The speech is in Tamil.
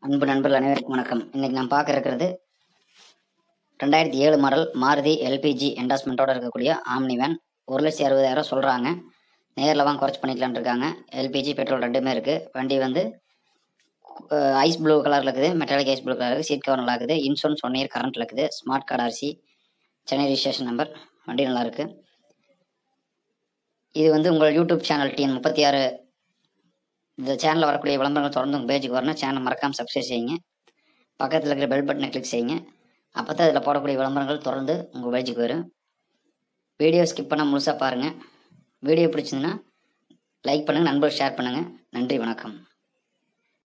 அன்பு நண்பர்கள் அனைவருக்கும் வணக்கம் இன்னைக்கு நான் பார்க்க இருக்கிறது ரெண்டாயிரத்தி ஏழு மாடல் மாருதி எல்பிஜி என்டாஸ்மெண்ட்டோட இருக்கக்கூடிய ஆம்னி வேன் ஒரு லட்சத்தி அறுபதாயிரம் சொல்கிறாங்க நேரில் வாங்க குறைச்சி பண்ணிக்கலாம்னு இருக்காங்க எல்பிஜி பெட்ரோல் ரெண்டுமே இருக்குது வண்டி வந்து ஐஸ் ப்ளூ கலரில் இருக்குது மெட்டாலிக் ஐஸ் ப்ளூ கலர் இருக்குது சீட் கவர் நல்லா இருக்குது இன்சூரன்ஸ் ஒன் இயர் கரண்ட்டில் இருக்குது ஸ்மார்ட் கார்டு அரிசி சென்னை ரிஜிஸ்ட்ரேஷன் நம்பர் வண்டி நல்லா இருக்குது இது வந்து உங்கள் யூடியூப் சேனல் டிஎன் முப்பத்தி ஆறு இந்த சேனலில் வரக்கூடிய விளம்பரங்கள் தொடர்ந்து உங்கள் பேஜுக்கு வரணும் சேனல் மறக்காமல் சப்ஸ்கிரைப் செய்யுங்க பக்கத்தில் இருக்கிற பெல் பட்டனை கிளிக் செய்யுங்க அப்போ தான் இதில் போடக்கூடிய விளம்பரங்கள் தொடர்ந்து உங்கள் பேஜுக்கு வரும் வீடியோ ஸ்கிப் பண்ணால் முழுசாக பாருங்கள் வீடியோ பிடிச்சிருந்துன்னா லைக் பண்ணுங்கள் நண்பர்கள் ஷேர் பண்ணுங்கள் நன்றி வணக்கம்